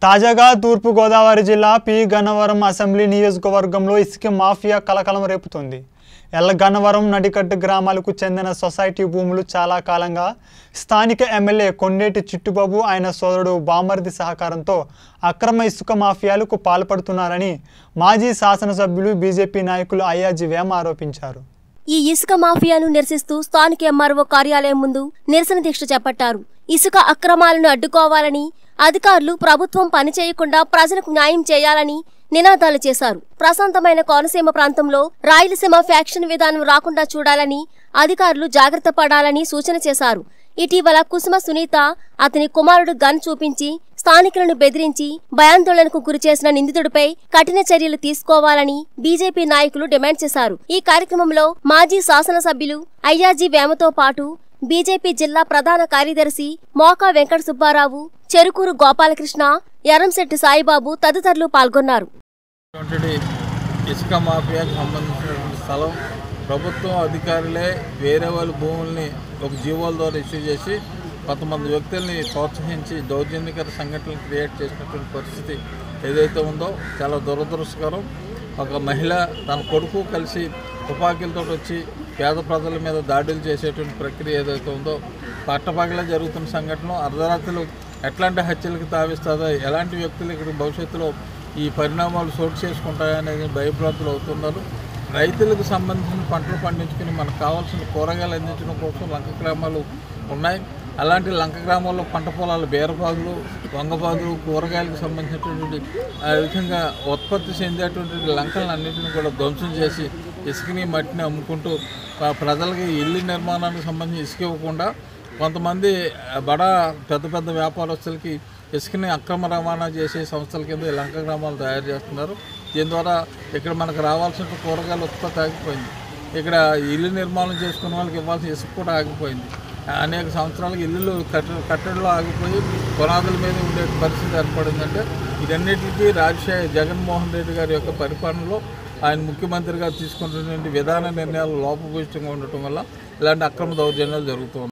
తాజాగా తూర్పుగోదావరి జిల్లా P Gannavaram assembly నియోజకవర్గంలో ఇసుక మాఫియా కలకలం రేపుతోంది ఎల్ల గన్నవరం నడికట్టు గ్రామాలకు చెందిన సొసైటీ భూములు చాలా కాలంగా స్థానిక ఎమ్మెల్యే కొండేటి చిట్టుబాబు ఆయన సోదరుడు బామర్ది సహకారంతో అక్రమ ఇసుక మాఫియాలకు పాల్పడుతున్నారని మాజీ శాసనసభ్యులు బీజేపీ నాయకులు అయ్యాజీ వేమ ఆరోపించారు ఈ ఇసుక మాఫియాను నిరసిస్తూ స్థానిక ఎంఆర్ఓ కార్యాలయం ముందు నిరసన దీక్ష చేపట్టారు ఇసుక అక్రమాలను అడ్డుకోవాలని అధికారులు ప్రభుత్వం పనిచేయకుండా ప్రజలకు న్యాయం చేయాలని నినాదాలు చేశారు ప్రశాంతమైన కోనసీమ ప్రాంతంలో రాయలసీమ ఫ్యాక్షన్ విధానం రాకుండా చూడాలని అధికారులు జాగ్రత్త పడాలని సూచన చేశారు ఇటీవల కుసుమ సునీత అతని కుమారుడు గన్ చూపించి స్థానికులను బెదిరించి భయాందోళనకు గురిచేసిన నిందితుడిపై కఠిన చర్యలు తీసుకోవాలని బీజేపీ నాయకులు డిమాండ్ చేశారు ఈ కార్యక్రమంలో మాజీ శాసనసభ్యులు అయ్యాజీ వేమతో పాటు బీజేపీ జిల్లా ప్రధాన కార్యదర్శి మోకా వెంకట సుబ్బారావు చెరుకూరు గోపాలకృష్ణ ఎర్రంశెట్టి సాయిబాబు తదితరులు పాల్గొన్నారు ఉన్నటువంటి ఇసుక మాఫియాకి సంబంధించినటువంటి స్థలం ప్రభుత్వం అధికారులే వేరే వాళ్ళ భూముల్ని ఒక జీవోల ద్వారా ఇష్యూ చేసి కొంతమంది వ్యక్తుల్ని ప్రోత్సహించి దౌర్జన్యకర సంఘటనలు క్రియేట్ చేసినటువంటి పరిస్థితి ఏదైతే ఉందో చాలా దురదృష్టకరం ఒక మహిళ తన కొడుకు కలిసి తుపాకీలతో వచ్చి పేద ప్రజల మీద దాడులు చేసేటువంటి ప్రక్రియ ఏదైతే ఉందో పట్టపగలే జరుగుతున్న సంఘటన అర్ధరాత్రులు ఎట్లాంటి హత్యలకు తావిస్తుందో ఎలాంటి వ్యక్తులు ఇక్కడ భవిష్యత్తులో ఈ పరిణామాలు చోటు చేసుకుంటాయనేది భయభ్రాంతులు అవుతున్నారు రైతులకు సంబంధించిన పంటలు పండించుకుని మనకు కావాల్సిన కూరగాయలు అందించడం కోసం లంక గ్రామాలు ఉన్నాయి అలాంటి లంక గ్రామాల్లో పంట పొలాలు బీరపాదులు వంగపాదులు కూరగాయలకు సంబంధించినటువంటి ఆ విధంగా ఉత్పత్తి చెందేటువంటి లంకలను అన్నింటిని కూడా ధ్వంసం చేసి ఇసుకని మట్టిని అమ్ముకుంటూ ప- ప్రజలకి ఇల్లు నిర్మాణానికి సంబంధించి ఇసుక ఇవ్వకుండా కొంతమంది ఆ, బడా పెద్ద పెద్ద వ్యాపారస్తులకి ఇసుకని అక్రమ రవాణా చేసే సంస్థల కింద ఈ లంక గ్రామాలు తయారు చేస్తున్నారు దీని ద్వారా ఇక్కడ మనకు రావాల్సిన కూరగాయల ఉత్పత్తి ఆగిపోయింది ఇక్కడ ఇల్లు నిర్మాణం చేసుకున్న వాళ్ళకి ఇవ్వాల్సిన ఇసుక కూడా ఆగిపోయింది అనేక సంవత్సరాలకు ఇల్లులు కట్ట కట్టడిలో ఆగిపోయి పునాదుల మీద ఉండే పరిస్థితి ఏర్పడిందంటే ఇదన్నిటికీ రాజశేఖర్ జగన్మోహన్ రెడ్డి గారి యొక్క పరిపాలనలో ఆయన ముఖ్యమంత్రిగా తీసుకుంటున్నటువంటి విధాన నిర్ణయాలు లోపభూయిష్టంగా ఉండటం వల్ల ఇలాంటి అక్రమ దౌర్జన్యాలు జరుగుతూ ఉన్నాయి